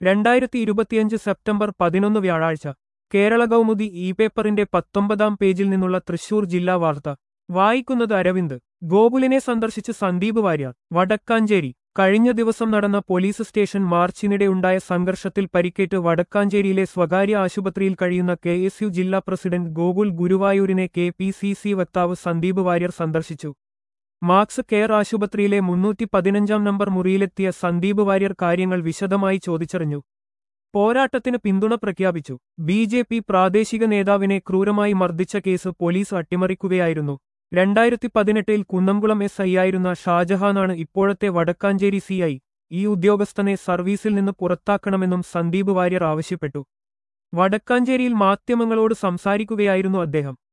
രണ്ടായിരത്തി ഇരുപത്തിയഞ്ച് സെപ്റ്റംബർ പതിനൊന്ന് വ്യാഴാഴ്ച കേരള കൗമുദി ഇ പേപ്പറിന്റെ പത്തൊമ്പതാം പേജിൽ നിന്നുള്ള തൃശൂർ ജില്ലാ വാർത്ത വായിക്കുന്നത് അരവിന്ദ് ഗോകുലിനെ സന്ദർശിച്ച് സന്ദീപ് വാര്യർ വടക്കാഞ്ചേരി കഴിഞ്ഞ ദിവസം നടന്ന പോലീസ് സ്റ്റേഷൻ മാർച്ചിനിടെ ഉണ്ടായ സംഘർഷത്തിൽ പരിക്കേറ്റ് വടക്കാഞ്ചേരിയിലെ സ്വകാര്യ ആശുപത്രിയിൽ കഴിയുന്ന കെ എസ് യു ജില്ലാ പ്രസിഡന്റ് ഗോകുൽ ഗുരുവായൂരിനെ കെ പി സി സി വക്താവ് സന്ദീപ് വാര്യർ സന്ദർശിച്ചു മാക്സ് കെയർ ആശുപത്രിയിലെ മുന്നൂറ്റി പതിനഞ്ചാം നമ്പർ മുറിയിലെത്തിയ സന്ദീപ് വാര്യർ കാര്യങ്ങൾ വിശദമായി ചോദിച്ചറിഞ്ഞു പോരാട്ടത്തിന് പിന്തുണ പ്രഖ്യാപിച്ചു ബി ജെ പി പ്രാദേശിക നേതാവിനെ ക്രൂരമായി മർദ്ദിച്ച കേസ് പോലീസ് അട്ടിമറിക്കുകയായിരുന്നു രണ്ടായിരത്തി പതിനെട്ടിൽ കുന്നംകുളം എസ് ഐയായിരുന്ന ഷാജഹാനാണ് ഇപ്പോഴത്തെ വടക്കാഞ്ചേരി സി ഐ ഈ ഉദ്യോഗസ്ഥനെ സർവീസിൽ നിന്ന് പുറത്താക്കണമെന്നും സന്ദീപ് വാര്യർ ആവശ്യപ്പെട്ടു വടക്കാഞ്ചേരിയിൽ മാധ്യമങ്ങളോട് സംസാരിക്കുകയായിരുന്നു അദ്ദേഹം